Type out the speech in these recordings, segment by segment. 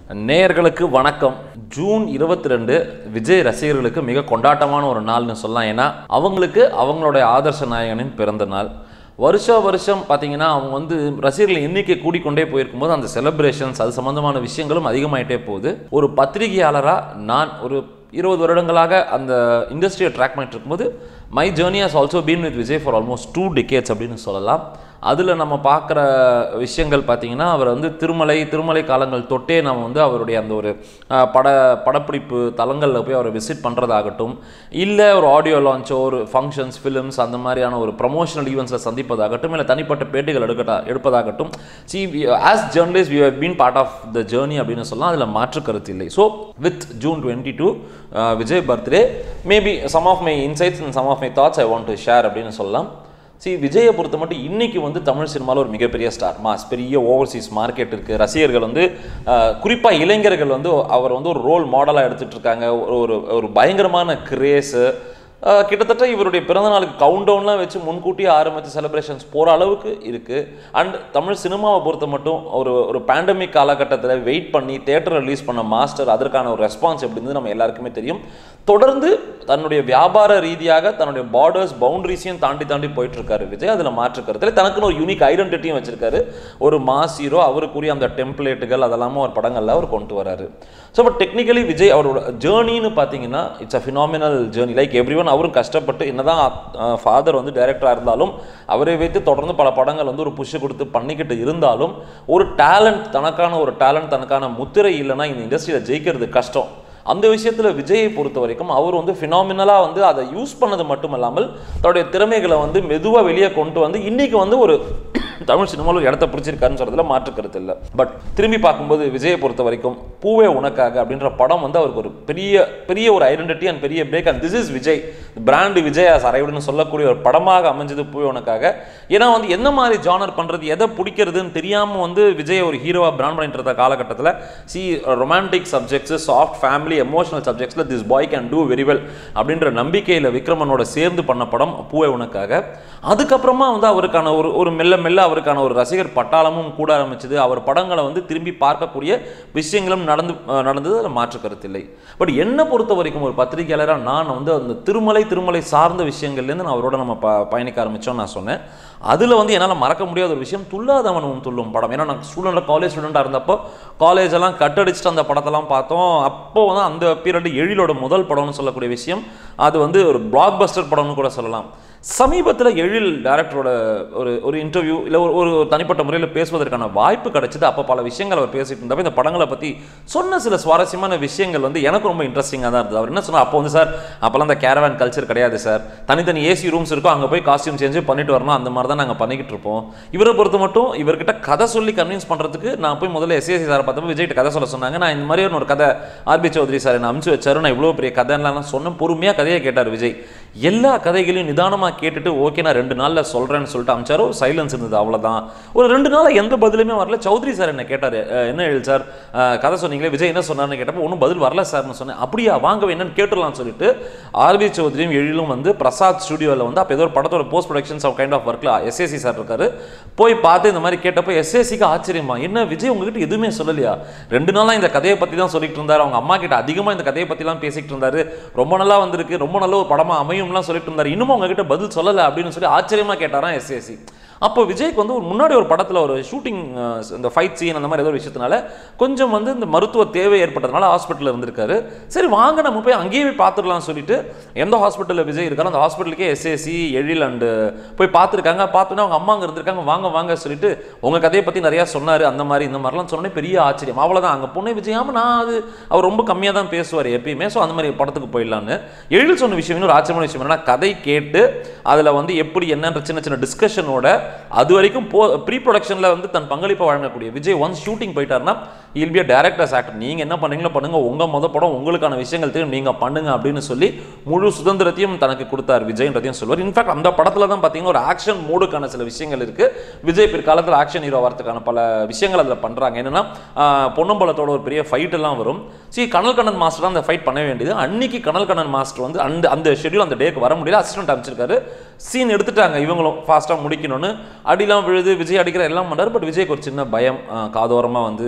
நேயர்களுக்கு வணக்கம் ஜூன் இருபத்தி ரெண்டு விஜய் ரசிகர்களுக்கு மிக கொண்டாட்டமான ஒரு நாள்னு சொல்லலாம் ஏன்னா அவங்களுக்கு அவங்களுடைய ஆதர்ச நாயகனின் பிறந்த நாள் வருஷா வருஷம் பார்த்தீங்கன்னா அவங்க வந்து ரசிகர்கள் எண்ணிக்கை கூடிக்கொண்டே போயிருக்கும்போது அந்த செலிப்ரேஷன்ஸ் அது சம்மந்தமான விஷயங்களும் அதிகமாயிட்டே போகுது ஒரு பத்திரிகையாளராக நான் ஒரு இருபது வருடங்களாக அந்த இண்டஸ்ட்ரியை ட்ராக் பண்ணிட்டு இருக்கும்போது my journey has also been with Vijay for almost two decades அப்படின்னு சொல்லலாம் அதில் நம்ம பார்க்குற விஷயங்கள் பார்த்தீங்கன்னா அவர் வந்து திருமலை திருமலை காலங்கள் தொட்டே நம்ம வந்து அவருடைய அந்த ஒரு அஹ், பட படப்பிடிப்பு தலங்களில் போய் அவரை விசிட் பண்ணுறதாகட்டும் இல்லை ஒரு ஆடியோ லான்ச்சோ ஒரு ஃபங்க்ஷன்ஸ் ஃபிலிம்ஸ் அந்த மாதிரியான ஒரு ப்ரமோஷனல் ஈவெண்ட்ஸில் சந்திப்பதாகட்டும் இல்லை தனிப்பட்ட பேட்டிகள் எடுக்கட்டா எடுப்பதாகட்டும் see as journalist we have been part of the journey அப்படின்னு சொல்லலாம் அதில் மாற்று கருத்து இல்லை so with June twenty two Vijay birthday maybe some of my insights and some of my thoughts I want to share அப்படின்னு சொல்லலாம் சி விஜயை பொறுத்த மட்டும் இன்னைக்கு வந்து தமிழ் சினிமாவில் ஒரு மிகப்பெரிய ஸ்டார் மாஸ் பெரிய ஓவர்சீஸ் மார்க்கெட் இருக்குது ரசிகர்கள் வந்து குறிப்பாக இளைஞர்கள் வந்து அவர் வந்து ஒரு ரோல் மாடலாக எடுத்துகிட்டு இருக்காங்க ஒரு ஒரு ஒரு பயங்கரமான கிரேஸு கிட்டத்தட்ட இவருடைய பிறந்த நாளுக்கு கவுண்ட் டவுன்லாம் வச்சு முன்கூட்டியே ஆரம்பித்து செலிப்ரேஷன்ஸ் போகிற அளவுக்கு இருக்குது அண்ட் தமிழ் சினிமாவை பொறுத்த மட்டும் ஒரு ஒரு பேண்டமிக் காலகட்டத்தில் வெயிட் பண்ணி தேட்டர் ரிலீஸ் பண்ண மாஸ்டர் அதற்கான ஒரு ரெஸ்பான்ஸ் எப்படி இருந்தது நம்ம எல்லாருக்குமே தெரியும் தொடர்ந்து தன்னுடைய வியாபார ரீதியாக தன்னுடைய பார்டர்ஸ் பவுண்டரிஸையும் தாண்டி தாண்டி போயிட்டு இருக்காரு விஜய் அதில் மாற்று கருத்தில் தனக்குன்னு ஒரு யூனிக் ஐடென்டிட்டியும் வச்சிருக்காரு ஒரு மாஸ் ஹீரோ அவருக்குரிய அந்த டெம்ப்ளேட்டுகள் அதெல்லாமும் ஒரு படங்களில் அவர் கொண்டு வராரு ஸோ பட் டெக்னிக்கலி விஜய் அவரோட ஜேர்னின்னு பார்த்தீங்கன்னா it's a phenomenal journey like every one அவரும் கஷ்டப்பட்டு என்னதான் ஃபாதர் வந்து டைரக்டராக இருந்தாலும் அவரை வைத்து தொடர்ந்து பல படங்கள் வந்து ஒரு புஷ் கொடுத்து பண்ணிக்கிட்டு இருந்தாலும் ஒரு டேலண்ட் தனக்கான ஒரு டேலண்ட் தனக்கான முத்திரை இல்லைன்னா இந்த இண்டஸ்ட்ரியில் ஜெயிக்கிறது கஷ்டம் அந்த விஷயத்தில் விஜயை பொறுத்த வரைக்கும் அவர் வந்து ஃபினாமினலாக வந்து அதை யூஸ் பண்ணது மட்டும் இல்லாமல் தன்னுடைய திறமைகளை வந்து மெதுவாக வெளியே கொண்டு வந்து இன்னைக்கு வந்து ஒரு தமிழ் சினிமாவில் ஒரு இடத்த பிடிச்சிருக்காருன்னு சொல்றதுல மாற்று கருத்து இல்லை பட் திரும்பி பார்க்கும்போது விஜயை பொறுத்த வரைக்கும் பூவே உனக்காக அப்படின்ற படம் வந்து அவருக்கு ஒரு பெரிய பெரிய ஒரு ஐடென்டிட்டி அண்ட் பெரிய break and this is Vijay brand Vijay as அரைவுடுன்னு சொல்லக்கூடிய ஒரு படமாக அமைஞ்சது பூவே உனக்காக ஏன்னா வந்து என்ன மாதிரி ஜானர் பண்ணுறது எதை பிடிக்கிறதுன்னு தெரியாமல் வந்து விஜய் ஒரு ஹீரோவாக பிராண்ட் பண்ணிட்டு இருந்த காலகட்டத்தில் சி romantic subjects soft family emotional சப்ஜெக்ட்ஸில் this boy can do very well அப்படின்ற நம்பிக்கையில் விக்ரமனோட சேர்ந்து பண்ண படம் பூவே உனக்காக அதுக்கப்புறமா வந்து அவருக்கான ஒரு ஒரு மெல்ல மெல்ல அவருக்கான ஒரு ரசிகர் பட்டாளமும் கூட ஆரம்பிச்சது அவர் படங்களை வந்து திரும்பி பார்க்கக்கூடிய விஷயங்களும் நடந்து அஹ் நடந்தது அதில் மாற்று கருத்தில்லை பட் என்னை பொறுத்த வரைக்கும் ஒரு பத்திரிகையாளராக நான் வந்து அந்த திருமலை திருமலை சார்ந்த விஷயங்கள்லேருந்து நான் அவரோட நம்ம ப பயணிக்க ஆரம்பித்தோம் நான் சொன்னேன் அதில் வந்து என்னால் மறக்க முடியாத ஒரு விஷயம் துல்லாதவனும் துள்ளும் படம் ஏன்னா நான் ஸ்டூடெண்ட்டில் காலேஜ் ஸ்டூடெண்ட்டாக இருந்தப்போ காலேஜ் எல்லாம் கட்டடிச்சுட்டு அந்த படத்தெல்லாம் பார்த்தோம் அப்போ வந்து அந்த பீரியட் எழிலோட முதல் படம்னு சொல்லக்கூடிய விஷயம் அது வந்து ஒரு பிளாக் பஸ்டர் படம்னு கூட சொல்லலாம் சமீபத்தில் எழில் டேரக்டரோட ஒரு ஒரு இன்டர்வியூ இல்லை ஒரு ஒரு தனிப்பட்ட முறையில் பேசுவதற்கான வாய்ப்பு கிடைச்சது அப்போ பல விஷயங்கள் அவர் பேசிட்டு இருந்தப்ப இந்த படங்களை பற்றி சொன்ன சில சுவாரஸ்யமான விஷயங்கள் வந்து எனக்கு ரொம்ப இன்ட்ரெஸ்டிங்காக தான் இருந்தது அவர் என்ன சொன்னார் அப்போ வந்து சார் அப்போல்லாம் இந்த கேரவான் கல்ச்சர் கிடையாது சார் தனித்தனி ஏசி ரூம்ஸ் இருக்கும் அங்கே போய் காஸ்டியூம் சேஞ்சு பண்ணிட்டு வரணும் அந்த மாதிரி தான் நாங்கள் பண்ணிக்கிட்டு இருப்போம் இவரை பொறுத்த மட்டும் இவர்கிட்ட கதை சொல்லி கன்வின்ஸ் பண்ணுறதுக்கு நான் போய் முதல்ல எஸ்ஏசி சார் பார்த்தப்போ விஜய்கிட்ட கதை சொல்ல சொன்னாங்க நான் இந்த மாதிரி ஒரு கதை ஆர்பி சௌத்ரி சார் என்ன அமுச்சு வச்சாரு நான் இவ்வளோ பெரிய கதைலாம் சொன்னேன் பொறுமையாக கதையை கேட்டார் விஜய் எல்லா கதைகளையும் நிதானமாக கேட்டுட்டு ஓகே நான் ரெண்டு நாளில் சொல்கிறேன்னு சொல்லிட்டு அமிச்சாரு ஒரு சைலன்ஸ் இருந்தது அவ்வளோதான் ஒரு ரெண்டு நாள் எந்த பதிலுமே வரல சௌத்ரி சார் என்ன கேட்டார் என்ன எழு சார் அஹ், கதை சொன்னீங்களே விஜய் என்ன சொன்னார்னு கேட்டப்போ ஒன்றும் பதில் வரல சார்னு சொன்னேன் அப்படியா வாங்க என்னன்னு கேட்டுடலாம்னு சொல்லிட்டு ஆர்பி சௌத்ரியும் எழிலும் வந்து பிரசாத் ஸ்டுடியோவில் வந்து அப்போ ஏதோ ஒரு படத்தோட post productions of kind of ஒர்க்கில் எஸ்ஏசி சார் இருக்காரு போய் பார்த்து இந்த மாதிரி கேட்டப்போ எஸ்ஏசிக்கு ஆச்சரியமா என்ன விஜய் உங்ககிட்ட எதுவுமே சொல்லலையா ரெண்டு நாளாக இந்த கதையை பற்றி தான் சொல்லிட்டு இருந்தார் அவங்க அம்மா கிட்ட அதிகமாக இந்த கதையை பற்றிலாம் பேசிக்கிட்டு இருந்தாரு ரொம்ப நல்லா வந்திருக்கு ரொம்ப நல்ல ஒரு படமாக அமையும்லாம் சொல்லிட்டு இருந்தார் இன்னமும் உங்ககிட்ட பதில் சொல்லலை அப்படின்னு சொல்லி ஆச்சரியமாக கேட்டாராம் எஸ்ஏசி அப்போ விஜய்க்கு வந்து ஒரு முன்னாடி ஒரு படத்தில் ஒரு ஷூட்டிங் இந்த ஃபைட் சீன் அந்த மாதிரி ஏதோ ஒரு விஷயத்தினால கொஞ்சம் வந்து இந்த மருத்துவ தேவை ஏற்பட்டதுனால ஹாஸ்பிட்டலில் இருந்திருக்காரு சரி வாங்க நம்ம போய் அங்கேயே போய் பார்த்துடலாம் சொல்லிட்டு எந்த ஹாஸ்பிட்டலில் விஜய் இருக்காரோ அந்த ஹாஸ்பிட்டலுக்கே எஸ்ஏசி எழில் அண்டு போய் பார்த்துருக்காங்க பார்த்தோன்னே அவங்க அம்மா அங்கே இருந்திருக்காங்க வாங்க வாங்க சொல்லிட்டு உங்கள் கதையை பற்றி நிறையா சொன்னார் அந்த மாதிரி இந்த மாதிரிலாம் சொன்னோன்னே பெரிய ஆச்சரியம் அவ்வளோதான் அங்கே பொண்ணு விஜய் ஆமாம் நான் அது அவர் ரொம்ப கம்மியாக தான் பேசுவார் எப்பயுமே ஸோ அந்த மாதிரி படத்துக்கு போயிடலான்னு எழில் சொன்ன விஷயம் இன்னொரு ஆச்சரியமான விஷயம் என்னன்னா கதை கேட்டு அதில் வந்து எப்படி என்னன்ற சின்ன சின்ன டிஸ்கஷனோட அது வரைக்கும் போ ப்ரீ ப்ரொடக்ஷனில் வந்து தன் பங்களிப்பை வழங்கக்கூடிய விஜய் ஒன்ஸ் ஷூட்டிங் போயிட்டாருன்னா இல் பி டேரக்டர்ஸ் ஆக்டர் நீங்கள் என்ன பண்ணீங்களோ பண்ணுங்க உங்கள் முத படம் உங்களுக்கான விஷயங்கள் தெரியும் நீங்கள் பண்ணுங்க அப்படின்னு சொல்லி முழு சுதந்திரத்தையும் தனக்கு கொடுத்தார் விஜய்ன்றதையும் சொல்லுவார் இன்ஃபேக்ட் அந்த படத்தில் தான் பார்த்தீங்கன்னா ஒரு ஆக்ஷன் மூடுக்கான சில விஷயங்கள் இருக்கு விஜய் பிற்காலத்தில் ஆக்ஷன் ஹீரோ வரதுக்கான பல விஷயங்கள் அதில் பண்ணுறாங்க என்னன்னா ஆஹ், பொன்னம்பலத்தோட ஒரு பெரிய ஃபைட் எல்லாம் வரும் சி கனல் கண்ணன் மாஸ்டர் தான் அந்த ஃபைட் பண்ண வேண்டியது அன்னைக்கு கனல் கண்ணன் மாஸ்டர் வந்து அந்த அந்த ஷெட்யூல் அந்த டேக்கு வர முடியல அசிஸ்டன்ட் அமைச்சிருக்காரு சீன் எடுத்துட்டாங்க இவங்களும் ஃபாஸ்ட்டாக முடிக்கணும்னு அடிலாம் விழுது விஜய் அடிக்கிற எல்லாம் பண்ணாரு பட் விஜய்க்கு ஒரு சின்ன பயம் ஆஹ், காதோரமா வந்து எழில் கிட்ட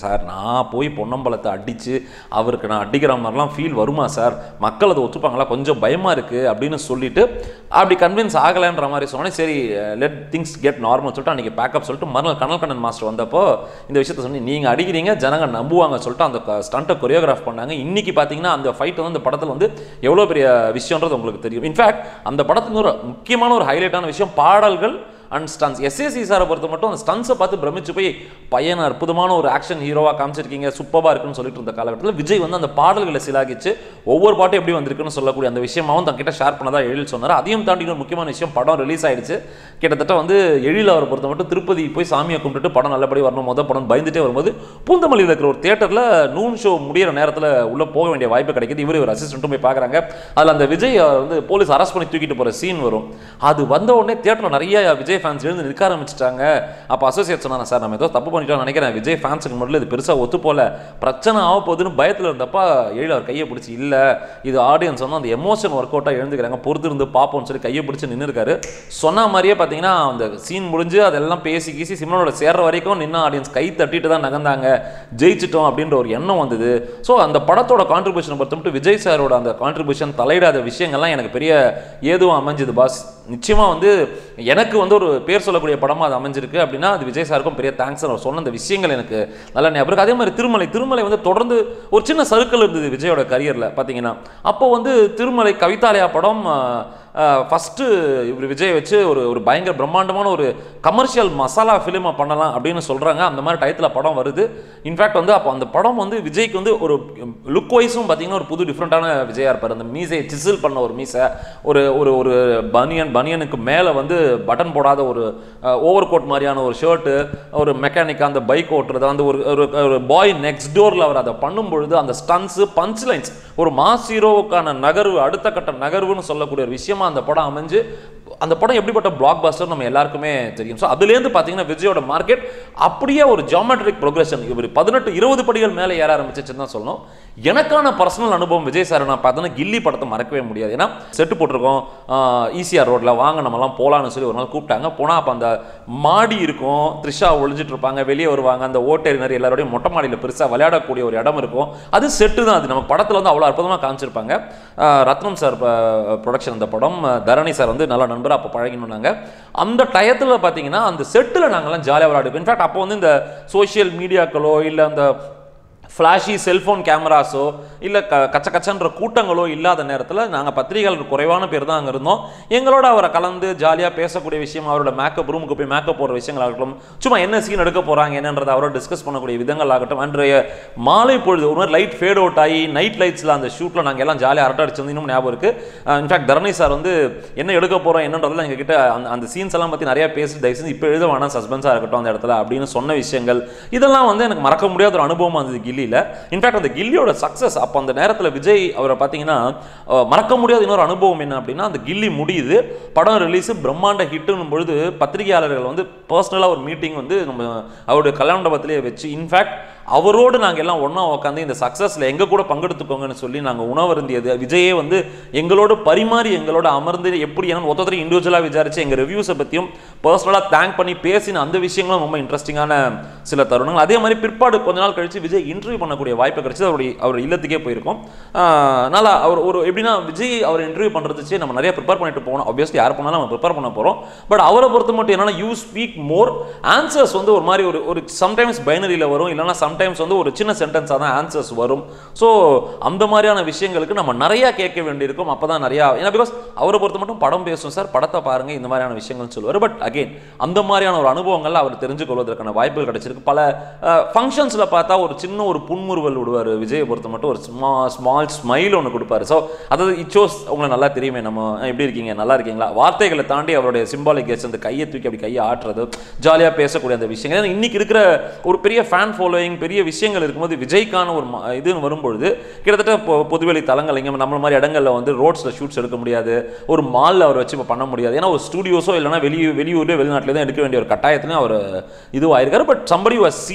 சார் நான் போய் பொன்னம்பலத்தை அடித்து அவருக்கு நான் அடிக்கிற மாதிரிலாம் ஃபீல் வருமா சார் மக்கள் அதை ஒத்துப்பாங்களா கொஞ்சம் பயமாக இருக்குது அப்படின்னு சொல்லிட்டு அப்படி கன்வின்ஸ் ஆகலைன்ற மாதிரி சொன்னோன்னே சரி லெட் திங்ஸ் கெட் நார்மல் சொல்லிட்டு அன்றைக்கி பேக்கப் சொல்லிட்டு மறுநாள் கனல் கண்ணன் மாஸ்டர் வந்தப்போ இந்த விஷயத்த சொன்னி நீங்கள் அடிக்கிறீங்க ஜனங்க நம்புவாங்க சொல்லிட்டு அந்த ஸ்டண்ட்டை கொரியோகிராஃப் பண்ணாங்க இன்னைக்கு பார்த்தீங்கன்னா அந்த ஃபைட் வந்து அந்த படத்தில் வந்து எவ்வளோ பெரிய விஷயன்றது உங்களுக்கு தெரியும் இன்ஃபேக்ட் அந்த படத்துக்கு ஒரு முக்கியமான ஒரு ஹைலைட்டான விஷயம் பாடல்கள் அண்ட் ஸ்டன்ஸ் எஸ்ஏசி சாரை பொறுத்த மட்டும் அந்த ஸ்டன்ஸை பார்த்து பிரமிச்சு போய் பையனை அற்புதமான ஒரு ஆக்ஷன் ஹீரோவாக காமிச்சிருக்கீங்க சூப்பராக இருக்குன்னு சொல்லிட்டு இருந்த காலகட்டத்தில் விஜய் வந்து அந்த பாடல்களை சிலாகிச்சு ஒவ்வொரு பாட்டும் எப்படி வந்திருக்குன்னு சொல்லக்கூடிய அந்த விஷயமாவும் தங்கிட்ட ஷேர் பண்ணதா எழில் சொன்னார் அதையும் தாண்டி ஒரு முக்கியமான விஷயம் படம் ரிலீஸ் ஆயிடுச்சு கிட்டத்தட்ட வந்து எழில் அவரை பொறுத்த மட்டும் திருப்பதி போய் சாமியை கும்பிட்டுட்டு படம் நல்லபடி வரணும் மொதல் படம் பயந்துட்டே வரும்போது பூந்தமல்லியில் இருக்கிற ஒரு தேட்டரில் நூன் ஷோ முடியிற நேரத்தில் உள்ளே போக வேண்டிய வாய்ப்பு கிடைக்குது இவர் ஒரு அசிஸ்டண்ட்டும் போய் பார்க்குறாங்க அதில் அந்த விஜய் வந்து போலீஸ் அரெஸ்ட் பண்ணி தூக்கிட்டு போகிற சீன் வரும் அது வந்த உடனே தேட்டரில் நிறைய விஜய் ஃபேன்ஸ் எழுந்து நிற்க ஆரம்பிச்சிட்டாங்க அப்போ அசோசியேட் சொன்னாங்க சார் நம்ம ஏதோ தப்பு பண்ணிட்டோம்னு நினைக்கிறேன் விஜய் ஃபேன்ஸுக்கு முதல்ல இது பெருசாக ஒத்து போல பிரச்சனை ஆக போகுதுன்னு பயத்தில் இருந்தப்ப எழில் அவர் கையை பிடிச்சி இல்லை இது ஆடியன்ஸ் வந்து அந்த எமோஷன் ஒர்க் அவுட்டாக எழுந்துக்கிறாங்க பொறுத்து இருந்து பார்ப்போம்னு சொல்லி கையை பிடிச்சி நின்று இருக்காரு சொன்ன மாதிரியே பார்த்தீங்கன்னா அந்த சீன் முடிஞ்சு அதெல்லாம் பேசி கீசி சிம்ரனோட சேர்ற வரைக்கும் நின்று ஆடியன்ஸ் கை தட்டிட்டு தான் நகர்ந்தாங்க ஜெயிச்சிட்டோம் அப்படின்ற ஒரு எண்ணம் வந்தது ஸோ அந்த படத்தோட கான்ட்ரிபியூஷனை பொறுத்த மட்டும் விஜய் சாரோட அந்த கான்ட்ரிபியூஷன் தலையிடாத விஷயங்கள்லாம் எனக்கு பெரிய ஏதுவும் அமைஞ்சது பாஸ் நிச்சயமாக வந்து எனக்கு வந்து ஒரு பேர் சொல்லக்கூடிய படமாக அது அமைஞ்சிருக்கு அப்படின்னா அது விஜய் சாருக்கும் பெரிய தேங்க்ஸ் அவர் சொன்ன அந்த விஷயங்கள் எனக்கு நல்லா ஞாபகம் இருக்கு. அதே மாதிரி திருமலை திருமலை வந்து தொடர்ந்து ஒரு சின்ன சர்க்கிள் இருந்தது விஜயோட கரியரில் பார்த்தீங்கன்னா அப்போ வந்து திருமலை கவிதாலயா படம் ஃபஸ்ட்டு இவர் விஜய் வச்சு ஒரு ஒரு பயங்கர பிரம்மாண்டமான ஒரு கமர்ஷியல் மசாலா ஃபிலிமை பண்ணலாம் அப்படின்னு சொல்கிறாங்க அந்த மாதிரி டயத்தில் படம் வருது இன்ஃபேக்ட் வந்து அப்போ அந்த படம் வந்து விஜய்க்கு வந்து ஒரு லுக் வைஸும் பார்த்தீங்கன்னா ஒரு புது டிஃப்ரெண்ட்டான விஜயா இருப்பார் அந்த மீசையை சிசில் பண்ண ஒரு மீசை ஒரு ஒரு ஒரு பனியன் பனியனுக்கு மேலே வந்து பட்டன் போடாத ஒரு ஓவர் கோட் மாதிரியான ஒரு ஷர்ட்டு ஒரு மெக்கானிக் அந்த பைக் ஓட்டுறது அந்த ஒரு ஒரு ஒரு பாய் நெக்ஸ்ட் டோரில் அவர் அதை பண்ணும் பொழுது அந்த ஸ்டன்ஸு பஞ்ச் லைன்ஸ் ஒரு மாஸ் ஹீரோவுக்கான நகர்வு அடுத்த கட்ட நகர்வுன்னு சொல்லக்கூடிய ஒரு விஷயமா அந்த படம் அமைஞ்சு அந்த படம் எப்படிப்பட்ட பிளாக் பஸ்டர் நம்ம எல்லாருக்குமே தெரியும் ஸோ அதுலேருந்து பார்த்தீங்கன்னா விஜயோட மார்க்கெட் அப்படியே ஒரு ஜாமெட்ரிக் ப்ரோக்ரஷன் இவர் பதினெட்டு இருபது படிகள் மேலே ஏற ஆரம்பிச்சிச்சுன்னு தான் சொல்லணும் எனக்கான பர்சனல் அனுபவம் விஜய் சார் நான் பார்த்தோன்னா கில்லி படத்தை மறக்கவே முடியாது ஏன்னா செட்டு போட்டிருக்கோம் ஈசிஆர் ரோட்டில் வாங்க நம்மலாம் போகலான்னு சொல்லி ஒரு நாள் கூப்பிட்டாங்க போனால் அப்போ அந்த மாடி இருக்கும் த்ரிஷா ஒழிஞ்சிட்டு இருப்பாங்க வெளியே வருவாங்க அந்த ஓட்டேரினர் எல்லாரோடையும் மொட்டை மாடியில் பெருசாக விளையாடக்கூடிய ஒரு இடம் இருக்கும் அது செட்டு தான் அது நம்ம படத்தில் வந்து அவ்வளோ அற்புதமாக காமிச்சிருப்பாங்க ஆஹ் ரத்னம் சார் ப்ரொடக்ஷன் அந்த படம் தரணி சார் வந்து நல்ல நண்பர் அப்போ பழகினாங்க அந்த டயத்தில் பார்த்தீங்கன்னா அந்த செட்டில் நாங்கள்லாம் ஜாலியாக விளையாடுவோம் இன்ஃபேக்ட் அப்போ வந்து இந்த சோஷியல் மீடியாக்களோ இல்லை அந்த ஃப்ளாஷி செல்ஃபோன் கேமராஸோ இல்லை க கச்ச கச்சன்ற கூட்டங்களோ இல்லாத நேரத்தில் நாங்கள் பத்திரிகையாளர் குறைவான பேர் தான் அங்கே இருந்தோம் எங்களோட அவரை கலந்து ஜாலியாக பேசக்கூடிய விஷயம் அவரோட மேக்கப் ரூமுக்கு போய் மேக்கப் போடுற விஷயங்களாகட்டும் சும்மா என்ன சீன் எடுக்க போகிறாங்க என்னன்றதை அவரோட டிஸ்கஸ் பண்ணக்கூடிய விதங்கள் ஆகட்டும் அன்றைய மாலை பொழுது ஒரு மாதிரி லைட் ஃபேட் அவுட் ஆகி நைட் லைட்ஸில் அந்த ஷூட்டில் நாங்கள் எல்லாம் ஜாலியாக அரட்டை அடிச்சிருந்து இன்னும் ஞாபகம் இருக்குது இன்ஃபேக்ட் தரணி சார் வந்து என்ன எடுக்க போகிறோம் என்னன்றதெல்லாம் எங்ககிட்ட அந்த அந்த சீன்ஸ் எல்லாம் பற்றி நிறைய பேசி தயவு செஞ்சு இப்போ எழுத வேணாம் சஸ்பென்ஸாக இருக்கட்டும் அந்த இடத்துல அப்படின்னு சொன்ன விஷயங்கள் இதெல்லாம் வந்து எனக்கு மறக்க முடியாத ஒரு அனுபவமாக இருந்தது கில்லியில் இன்ஃபேக்ட் அந்த கில்லியோட சக்ஸஸ் அப்போ அந்த நேரத்தில் விஜய் அவரை பார்த்தீங்கன்னா அஹ், மறக்க முடியாத இன்னொரு அனுபவம் என்ன அப்படின்னா அந்த கில்லி முடியுது படம் ரிலீஸ் பிரம்மாண்ட ஹிட்டுன்னும் பொழுது பத்திரிகையாளர்கள் வந்து பர்சனலாக ஒரு மீட்டிங் வந்து நம்ம அவருடைய கல்யாண மண்டபத்திலேயே வச்சு இன்ஃபேக்ட் அவரோடு நாங்கள் எல்லாம் ஒன்றா உட்காந்து இந்த சக்ஸஸில் எங்கள் கூட பங்கெடுத்துக்கோங்கன்னு சொல்லி நாங்கள் உணவருந்தியது விஜயே வந்து எங்களோட பரிமாறி எங்களோட அமர்ந்து எப்படி என்னன்னு ஒருத்தரையும் இண்டிவிஜுவலாக விசாரிச்சு எங்கள் ரிவ்யூஸை பற்றியும் பர்சனலாக தேங்க் பண்ணி பேசின அந்த விஷயங்களும் ரொம்ப இன்ட்ரெஸ்டிங்கான சில தருணங்கள் அதே மாதிரி பிற்பாடு கொஞ்ச நாள் கழிச்சு விஜய் இன்டர்வியூ பண்ணக்கூடிய வாய்ப்பு கிடைச்சு அவருடைய அவர் இல்லத்துக்கே போயிருக்கோம் ஆஹ் நல்லா அவர் ஒரு எப்படின்னா விஜய் அவர் இன்டர்வியூ பண்ணுறதுச்சு நம்ம நிறைய ப்ரிப்பேர் பண்ணிட்டு போகணும் ஆப்வியஸ்லி யார் பண்ணாலும் நம்ம ப்ரிப்பேர் பண்ண போகிறோம் பட் அவரை பொறுத்த மட்டும் என்னன்னா யூ ஸ்பீக் மோர் ஆன்சர்ஸ் வந்து ஒரு மாதிரி ஒரு ஒரு சம்டைம்ஸ் பைனரியில் வரும் இல்லைன்னா சம்டைம்ஸ் வந்து ஒரு சின்ன சென்டென்ஸாக தான் ஆன்சர்ஸ் வரும் ஸோ அந்த மாதிரியான விஷயங்களுக்கு நம்ம நிறையா கேட்க வேண்டியிருக்கும் அப்போ தான் நிறையா ஏன்னா பிகாஸ் அவரை பொறுத்த மட்டும் படம் பேசும் சார் படத்தை பாருங்க இந்த மாதிரியான விஷயங்கள் சொல்லுவார் பட் அகைன் அந்த மாதிரியான ஒரு அனுபவங்கள் அவர் தெரிஞ்சு கொள்வதற்கான வாய்ப்புகள் கிடைச்சிருக்கு பல ஃபங்க்ஷன்ஸில் பார்த்தா ஒரு சின்ன ஒரு புன்முறுவல் விடுவார் விஜயை பொறுத்த மட்டும் ஒரு ஸ்மா ஸ்மால் ஸ்மைல் ஒன்று கொடுப்பாரு ஸோ அதாவது இச்சோஸ் உங்களுக்கு நல்லா தெரியுமே நம்ம அஹ், எப்படி இருக்கீங்க நல்லா இருக்கீங்களா வார்த்தைகளை தாண்டி அவருடைய சிம்பாலிக் கேஸ் அந்த கையை தூக்கி அப்படி கையை ஆட்டுறது ஜாலியாக பேசக்கூடிய அந்த விஷயங்கள் ஏன்னா இன்னைக்கு இருக்கிற ஒரு பெரிய ஃபேன் ஃபாலோயிங் பெரிய விஷயங்கள் இருக்கும்போது விஜய்க்கான ஒரு ம- இது வரும்பொழுது கிட்டத்தட்ட இப்போ பொதுவெளி தலங்கள் இங்கே நம்மள மாதிரி இடங்களில் வந்து ரோட்ஸில் ஷூட்ஸ் எடுக்க முடியாது ஒரு மாலில் அவர் வச்சு இப்போ பண்ண முடியாது ஏன்னா ஒரு ஸ்டூடியோஸோ இல்லைனா வெளியூர் வெளியூர்லேயோ வெளிநாட்டிலே தான் எடுக்க வேண்டிய ஒரு கட்டாயத்துலையும் அவர் இதுவாயிருக்காரு but somebody was seen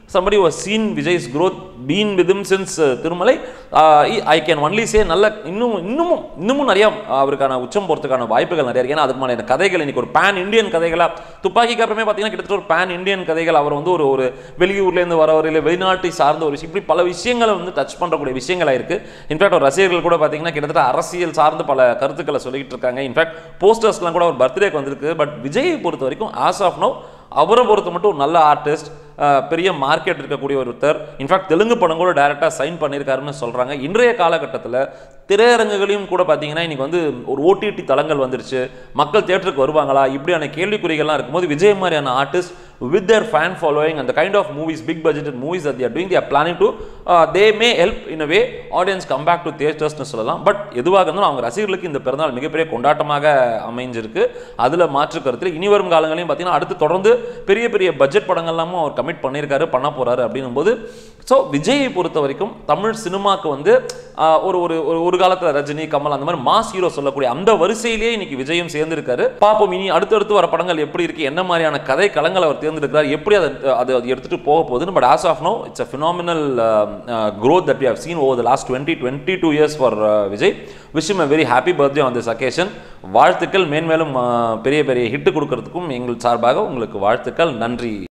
somebody who has seen Vijay's growth been with him since uh, Thirumalai I can only say நல்ல இன்னும் இன்னமும் இன்னமும் நிறைய அவருக்கான உச்சம் போகிறதுக்கான வாய்ப்புகள் நிறைய இருக்கு ஏன்னா அதுக்கு மாதிரி கதைகள் இன்னைக்கு ஒரு பேன் இந்தியன் கதைகளா துப்பாக்கிக்கு அப்புறமே பார்த்தீங்கன்னா கிட்டத்தட்ட ஒரு பேன் இந்தியன் கதைகள் அவர் வந்து ஒரு ஒரு வெளியூர்லேருந்து வரவர் இல்லை வெளிநாட்டை சார்ந்த ஒரு விஷயம் இப்படி பல விஷயங்களை வந்து டச் பண்ணுறக்கூடிய விஷயங்களா இருக்கு இன்ஃபேக்ட் ஒரு ரசிகர்கள் கூட பார்த்தீங்கன்னா கிட்டத்தட்ட அரசியல் சார்ந்து பல கருத்துக்களை சொல்லிக்கிட்டு இருக்காங்க இன்ஃபேக்ட் போஸ்டர்ஸ்லாம் கூட ஒரு பர்த்டேக்கு வந்திருக்கு பட் விஜயை பொறுத்த வரைக்கும் ஆஸ் ஆஃப் நோ அவரை பொறுத்த மட்டும் ஒரு நல்ல ஆர்டிஸ்ட் பெரிய மார்க்கெட் இருக்கக்கூடிய ஒருத்தர் இன்ஃபேக்ட் தெலுங்கு படம் கூட டைரெக்டாக சைன் பண்ணியிருக்காருன்னு சொல்கிறாங்க இன்றைய காலகட்டத்தில் திரையரங்குகளையும் கூட பார்த்தீங்கன்னா இன்னைக்கு வந்து ஒரு ஓடிடி தளங்கள் வந்துருச்சு மக்கள் தேட்டருக்கு வருவாங்களா இப்படியான கேள்விக்குறிகள்லாம் இருக்கும்போது விஜய் மாதிரியான artist with their fan following அந்த kind of movies big budget movies that they are doing they are planning to uh, they may help in a way audience come back to theaters-னு சொல்லலாம் பட் எதுவாக இருந்தாலும் அவங்க ரசிகர்களுக்கு இந்த பிறந்தநாள் மிகப்பெரிய கொண்டாட்டமாக அமைஞ்சிருக்கு அதில் மாற்று கருத்தில் இனி வரும் காலங்களையும் பார்த்தீங்கன்னா அடுத்து தொடர்ந்து பெரிய பெரிய பட்ஜெட் படங்கள்லாமும் அவர் கமிட் பண்ணியிருக்காரு பண்ண போறாரு அப்படின்னும் போது ஸோ விஜயை பொறுத்த வரைக்கும் தமிழ் சினிமாக்கு வந்து ஆஹ், ஒரு ஒரு ஒரு- ஒரு காலத்தில் ரஜினி கமல் அந்த மாதிரி மாஸ் ஹீரோ சொல்லக்கூடிய அந்த வரிசையிலேயே இன்னைக்கு விஜயும் சேர்ந்திருக்காரு பார்ப்போம் இனி அடுத்தடுத்து வர படங்கள் எப்படி இருக்கு என்ன மாதிரியான கதை களங்கள் அவர் தேர்ந்தெடுக்கிறார் எப்படி அதை அதை அதை எடுத்துட்டு போக போகுதுன்னு but as of now it's a phenomenal growth that we have seen over the last 20 22 years for uh, Vijay wish him a very happy birthday on this occasion வாழ்த்துக்கள் மேன்மேலும் uh, பெரிய பெரிய ஹிட் கொடுக்கறதுக்கும் எங்கள் சார்பாக உங்களுக்கு வாழ்த்துக்கள் நன்றி